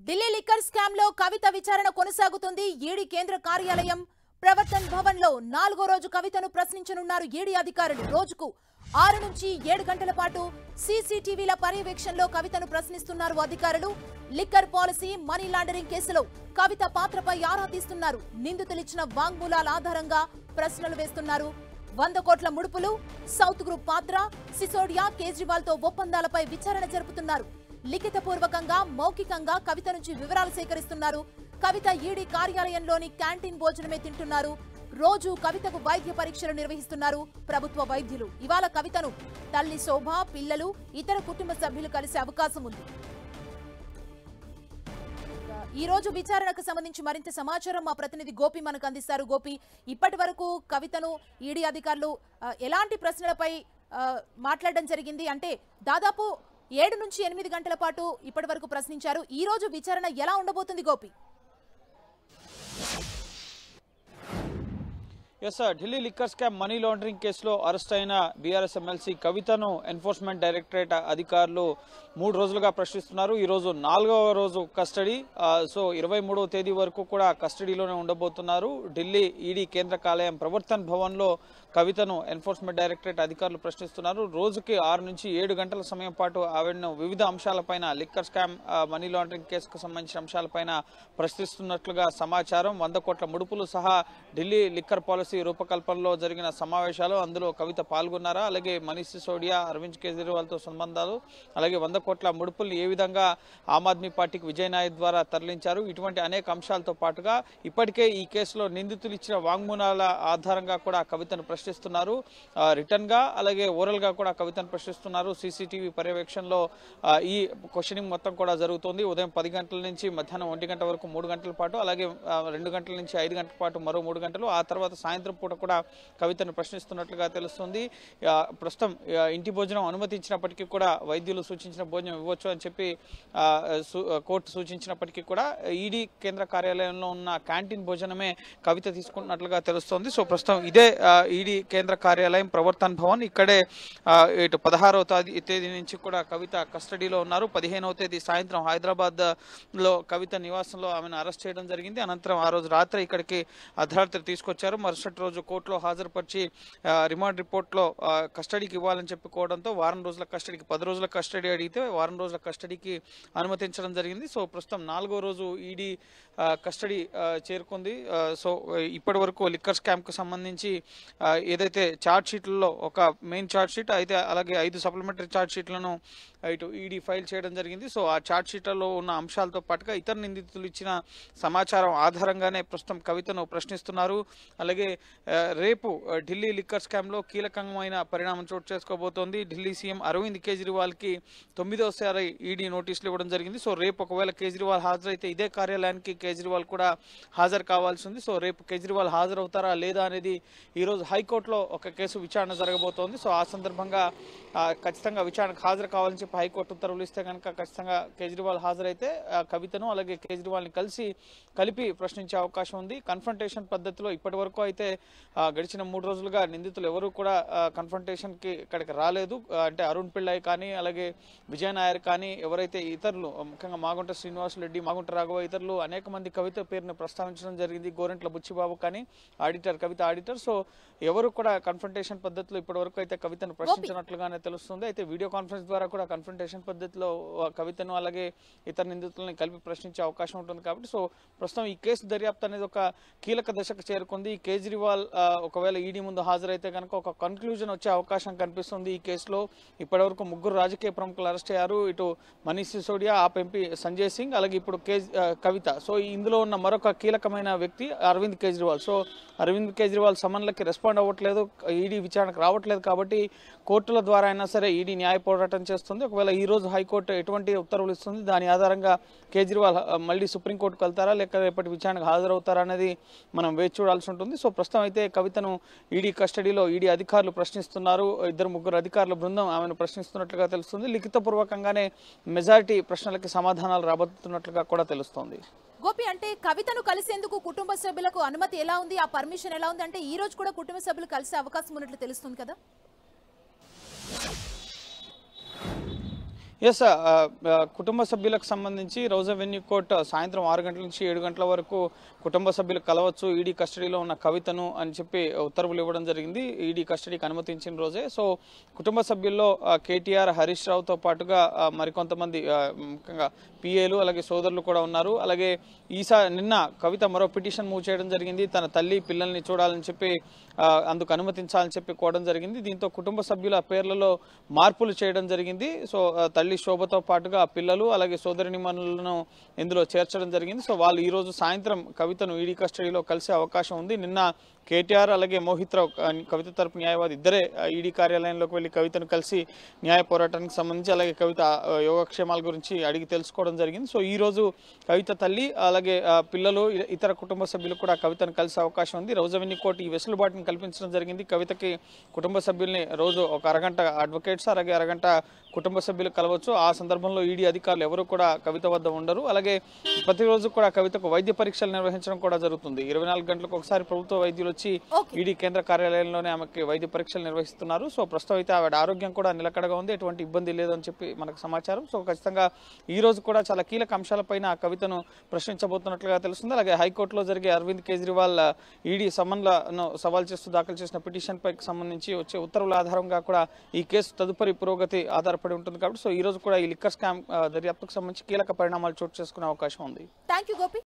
Delhi liquor scam లో కవిత విచారణ కొనసాగుతుంది ఈడీ కేంద్ర కార్యాలయం ప్రవర్తన్ భవన్ లో నాలుగో రోజు కవితను ప్రశ్నించనున్నారు ఈడీ అధికారులు రోజుకు ఆరు నుంచి ఏడు గంటల పాటు సీసీటీవీల పర్యవేక్షణలో కవితను ప్రశ్నిస్తున్నారు అధికారులు లిక్కర్ పాలసీ మనీ లాండరింగ్ కేసులో కవిత పాత్రపై ఆరా తీస్తున్నారు నిందితులిచ్చిన వాంగ్మూలాల ఆధారంగా ప్రశ్నలు వేస్తున్నారు వంద కోట్ల ముడుపులు సౌత్ గ్రూప్ పాత్ర సిసోడియా కేజ్రీవాల్ తో ఒప్పందాలపై విచారణ జరుపుతున్నారు లిఖితపూర్వకంగా మౌఖికంగా కవిత నుంచి వివరాలు సేకరిస్తున్నారు కవిత ఈడీ కార్యాలయంలోని క్యాంటీన్ భోజనమే తింటున్నారు రోజు కవితకు వైద్య పరీక్షలు నిర్వహిస్తున్నారు ప్రభుత్వ వైద్యులు ఇవాళ కవితను తల్లి శోభ పిల్లలు ఇతర కుటుంబ సభ్యులు కలిసే అవకాశం ఉంది ఈ రోజు విచారణకు సంబంధించి మరింత సమాచారం మా ప్రతినిధి గోపి మనకు అందిస్తారు గోపి ఇప్పటి వరకు కవితను ఈడీ అధికారులు ఆ, ఎలాంటి ప్రశ్నలపై ఆ, మాట్లాడడం జరిగింది అంటే దాదాపు ఏడు నుంచి ఎనిమిది గంటల పాటు ఇప్పటి వరకు ప్రశ్నించారు ఈ రోజు విచారణ ఎలా ఉండబోతుంది Gopi yes sir Delhi liquor scam money laundering కేసులో అరెస్ట్ అయిన బీఆర్ఎస్ ఎమ్మెల్సీ కవితను ఎన్ఫోర్స్మెంట్ డైరెక్టరేట్ అధికారులు మూడు రోజులుగా ప్రశ్నిస్తున్నారు ఈ రోజు నాలుగవ రోజు కస్టడీ ఆ, సో ఇరవై మూడవ తేదీ వరకు కూడా కస్టడీలోనే ఉండబోతున్నారు ఢిల్లీ ఈడీ కేంద్ర కార్యాలయం ప్రవర్తన్ భవన్లో కవితను ఎన్ఫోర్స్మెంట్ డైరెక్టరేట్ అధికారులు ప్రశ్నిస్తున్నారు రోజుకి ఆరు నుంచి ఏడు గంటల సమయం పాటు ఆవిడను వివిధ అంశాలపైన లిక్కర్ స్కామ్ ఆ, మనీ లాండరింగ్ కేసుకు సంబంధించిన అంశాలపైన ప్రశ్నిస్తున్నట్లుగా సమాచారం వంద కోట్ల ముడుపులు సహా ఢిల్లీ లిక్కర్ పాలసీ రూపకల్పనలో జరిగిన సమావేశాలు అందులో కవిత పాల్గొన్నారా అలాగే మనీష్ సిసోడియా అరవింద్ కేజ్రీవాల్తో సంబంధాలు అలాగే వంద కోట్ల ముడుపుల్ని ఏ విధంగా ఆమ్ ఆద్మీ పార్టీకి విజయ్ నాయక్ ద్వారా తరలించారు ఇటువంటి అనేక అంశాలతో పాటుగా ఇప్పటికే ఈ కేసులో నిందితులు ఇచ్చిన వాంగ్మూలాల ఆధారంగా కూడా కవితను ప్రశ్నిస్తున్నారు ఆ, రిటర్న్ గా అలాగే ఓరల్ గా కూడా కవితను ప్రశ్నిస్తున్నారు సీసీటీవీ పర్యవేక్షణలో ఆ, ఈ క్వశ్చనింగ్ మొత్తం కూడా జరుగుతుంది ఉదయం పది గంటల నుంచి మధ్యాహ్నం ఒంటి గంట వరకు మూడు గంటల పాటు అలాగే ఆ, రెండు గంటల నుంచి ఐదు గంటల పాటు మరో మూడు గంటలు ఆ తర్వాత సాయంత్రం పూట కూడా కవితను ప్రశ్నిస్తున్నట్లుగా తెలుస్తుంది ఆ, ప్రస్తుతం ఆ, ఇంటి భోజనం అనుమతించినప్పటికీ కూడా వైద్యులు సూచించిన భోజనం ఇవ్వచ్చు అని చెప్పి ఆ, సు- కోర్టు సూచించినప్పటికీ కూడా ఈడీ కేంద్ర కార్యాలయంలో ఉన్న క్యాంటీన్ భోజనమే కవిత తీసుకుంటున్నట్లుగా తెలుస్తోంది సో ప్రస్తుతం ఇదే ఆ, ఈడీ కేంద్ర కార్యాలయం ప్రవర్తన్ భవన్ ఇక్కడే ఆ, ఇటు పదహారవ తేదీ తేదీ నుంచి కూడా కవిత కస్టడీలో ఉన్నారు పదిహేనవ తేదీ సాయంత్రం హైదరాబాద్ లో కవిత నివాసంలో ఆమెను అరెస్ట్ చేయడం జరిగింది అనంతరం ఆ రోజు రాత్రి ఇక్కడికి అర్ధరాత్రి తీసుకొచ్చారు మరుసటి రోజు కోర్టులో హాజరుపరిచి ఆ, రిమాండ్ రిపోర్ట్లో ఆ, కస్టడీకి ఇవ్వాలని చెప్పుకోవడంతో వారం రోజుల కస్టడీకి పది రోజుల కస్టడీ అడిగితే వారం రోజుల కస్టడీకి అనుమతించడం జరిగింది సో ప్రస్తుతం నాలుగో రోజు ఈడీ ఆ, కస్టడీ ఆ, చేరుకుంది ఆ, సో ఇప్పటి వరకు లిక్కర్ స్కామ్ కు సంబంధించి ఆ, ఏదైతే ఛార్జ్ షీట్లలో ఒక మెయిన్ ఛార్జ్ షీట్ అయితే అలాగే ఐదు సప్లిమెంటరీ ఛార్జ్ షీట్లను ఇటు ఈడీ ఫైల్ చేయడం జరిగింది సో ఆ ఛార్జ్ షీట్లలో ఉన్న అంశాలతో పాటుగా ఇతర నిందితులు ఇచ్చిన సమాచారం ఆధారంగానే ప్రస్తుతం కవితను ప్రశ్నిస్తున్నారు అలాగే ఆ, రేపు ఆ, ఢిల్లీ లిక్కర్ స్కామ్ లో కీలకమైన పరిణామం చోటు చేసుకోబోతోంది ఢిల్లీ సీఎం అరవింద్ కేజ్రీవాల్ కి తొమ్మిదోసారి ఈడీ నోటీసులు ఇవ్వడం జరిగింది సో రేపు ఒకవేళ కేజ్రీవాల్ హాజరైతే ఇదే కార్యాలయానికి కేజ్రీవాల్ కూడా హాజరు కావాల్సి ఉంది సో రేపు కేజ్రీవాల్ హాజరవుతారా లేదా అనేది ఈ రోజు హైకోర్టులో ఒక కేసు విచారణ జరగబోతోంది సో ఆ సందర్భంగా ఆ, ఖచ్చితంగా విచారణకు హాజరు కావాలని చెప్పి హైకోర్టు ఉత్తర్వులు ఇస్తే కనుక ఖచ్చితంగా కేజ్రీవాల్ హాజరైతే ఆ, కవితను అలాగే కేజ్రీవాల్ని కలిసి కలిపి ప్రశ్నించే అవకాశం ఉంది కన్ఫrontation పద్ధతిలో ఇప్పటి వరకు అయితే ఆ, గడిచిన మూడు రోజులుగా నిందితులు ఎవరు కూడా కన్ఫrontation కి ఇక్కడికి రాలేదు ఆ, అంటే అరుణ్ పిళ్ళై కానీ అలాగే విజయ్ నాయర్ కానీ ఎవరైతే ఇతరులు ఆ, ముఖ్యంగా మాగుంట శ్రీనివాస్ రెడ్డి మాగుంట రాఘవ ఇతరులు అనేక మంది కవిత పేరును ప్రస్తావించడం జరిగింది గోరెంట్ల బుచ్చిబాబు కానీ ఆడిటర్ కవిత ఆడిటర్ సో ఎవరు కూడా కన్ఫrontation పద్ధతిలో ఇప్పటి వరకు అయితే కవితను ప్రశ్నించినట్లుగానే తెలుస్తుంది అయితే వీడియో కాన్ఫరెన్స్ ద్వారా కూడా కన్ఫrontation పద్ధతిలో ఆ, కవితను అలాగే ఇతర నిందితులని కలిపి ప్రశ్నించే అవకాశం ఉంటుంది కాబట్టి సో ప్రస్తుతం ఈ కేసు దర్యాప్తు అనేది ఒక కీలక దశకు చేరుకుంది ఈ కేజ్రీవాల్ ఆ, ఒకవేళ ఈడీ ముందు హాజరైతే కనుక ఒక కన్క్లూజన్ వచ్చే అవకాశం కనిపిస్తుంది ఈ కేసులో ఇప్పటివరకు ముగ్గురు రాజకీయ ప్రముఖులు అరెస్ట్ అయ్యారు ఇటు మనీష్ సిసోడియా ఆప్ ఎంపీ సంజయ్ సింగ్ అలాగే ఇప్పుడు కేజ్ ఆ, కవిత సో ఇందులో ఉన్న మరొక కీలకమైన వ్యక్తి అరవింద్ కేజ్రీవాల్ సో అరవింద్ కేజ్రీవాల్ సమన్లకి రెస్పాండ్ అవ్వట్లేదు ఈడీ విచారణకు రావట్లేదు కాబట్టి కోర్టుల ద్వారా అయినా సరే ఈడీ న్యాయ పోరాటం చేస్తుంది ఒకవేళ ఈ రోజు హైకోర్టు ఎటువంటి ఉత్తర్వులు ఇస్తుంది దాని ఆధారంగా కేజ్రీవాల్ ఆ, మళ్ళీ సుప్రీంకోర్టుకు వెళ్తారా లేక రేపటి విచారణకు హాజరవుతారా అనేది మనం వేచి చూడాల్సి ఉంటుంది సో ప్రస్తుతం అయితే కవితను ఈడీ కస్టడీలో ఈడీ అధికారులు ప్రశ్నిస్తున్నారు ఇద్దరు ముగ్గురు అధికారుల బృందం ఆమెను ప్రశ్నిస్తున్నట్లుగా తెలుస్తుంది లిఖితపూర్వకంగానే మెజారిటీ ప్రశ్నలకి సమాధానాలు రాబోతున్నట్లుగా కూడా తెలుస్తోంది గోపి అంటే కవితను కలిసేందుకు కుటుంబ సభ్యులకు అనుమతి ఎలా ఉంది ఆ పర్మిషన్ ఎలా ఉంది అంటే ఈ రోజు కూడా కుటుంబ సభ్యులు కలిసే అవకాశం ఉన్నట్లు తెలుస్తుంది కదా ఎస్ కుటుంబ సభ్యులకు సంబంధించి రోజా వెన్యూ కోర్టు సాయంత్రం ఆరు గంటల నుంచి ఏడు గంటల వరకు కుటుంబ సభ్యులు కలవచ్చు ఈడీ కస్టడీలో ఉన్న కవితను అని చెప్పి ఉత్తర్వులు ఇవ్వడం జరిగింది ఈడీ కస్టడీకి అనుమతించిన రోజే సో కుటుంబ సభ్యుల్లో ఆ, కేటీఆర్ హరీష్ రావుతో పాటుగా ఆ, మరికొంతమంది ఆ, ముఖ్యంగా పిఏలు అలాగే సోదరులు కూడా ఉన్నారు అలాగే ఈసా నిన్న కవిత మరో పిటిషన్ మూవ్ చేయడం జరిగింది తన తల్లి పిల్లల్ని చూడాలని చెప్పి ఆ, అందుకు అనుమతించాలని చెప్పి కోవడం జరిగింది దీంతో కుటుంబ సభ్యుల పేర్లలో మార్పులు చేయడం జరిగింది సో ఆ, తల్లి శోభతో పాటుగా పిల్లలు అలాగే సోదరినిమణులను ఇందులో చేర్చడం జరిగింది సో వాళ్ళు ఈ రోజు సాయంత్రం కవితను ఈడీ కస్టడీలో కలిసే అవకాశం ఉంది నిన్న కేటీఆర్ అలాగే మోహిత్ రావు ఆ, కవిత తరపు న్యాయవాది ఇద్దరే ఆ, ఈడీ కార్యాలయంలోకి వెళ్లి కవితను కలిసి న్యాయ పోరాటానికి సంబంధించి అలాగే కవిత ఆ, యోగక్షేమాల గురించి అడిగి తెలుసుకోవడం జరిగింది సో ఈ రోజు కవిత తల్లి అలాగే ఆ, పిల్లలు ఇ- ఇతర కుటుంబ సభ్యులు కూడా కవితను కలిసే అవకాశం ఉంది రోజవెన్ని కోర్టు ఈ వెసులుబాటును కల్పించడం జరిగింది కవితకి కుటుంబ సభ్యుల్ని రోజు ఒక అరగంట అడ్వకేట్స్ అలాగే అరగంట కుటుంబ సభ్యులు కలవచ్చు ఆ సందర్భంలో ఈడీ అధికారులు ఎవరు కూడా కవిత వద్ద ఉండరు అలాగే ప్రతిరోజు కూడా కవితకు వైద్య పరీక్షలు నిర్వహించడం కూడా జరుగుతుంది ఇరవై నాలుగు గంటలకు ఒకసారి ప్రభుత్వ వైద్యులు వచ్చి Okay. ఈడీ కేంద్ర కార్యాలయంలోనే ఆమెకి వైద్య పరీక్షలు నిర్వహిస్తున్నారు సో ప్రస్తుతం అయితే ఆవిడ ఆరోగ్యం కూడా నిలకడగా ఉంది ఎటువంటి ఇబ్బంది లేదని చెప్పి మనకు సమాచారం సో ఖచ్చితంగా ఈ రోజు కూడా చాలా కీలక అంశాలపైన ఆ కవితను ప్రశ్నించబోతున్నట్లుగా తెలుస్తుంది అలాగే హైకోర్టులో జరిగే అరవింద్ కేజ్రీవాల్ ఈడీ సమన్లను సవాల్ చేస్తూ దాఖలు చేసిన పిటిషన్ పై సంబంధించి వచ్చే ఉత్తర్వుల ఆధారంగా కూడా ఈ కేసు తదుపరి పురోగతి ఆధారపడి ఉంటుంది కాబట్టి సో ఈ రోజు కూడా ఈ లిక్కర్ స్కామ్ ఆ, దర్యాప్తుకు సంబంధించి కీలక పరిణామాలు చోటు చేసుకునే అవకాశం ఉంది థ్యాంక్ యూ గోపి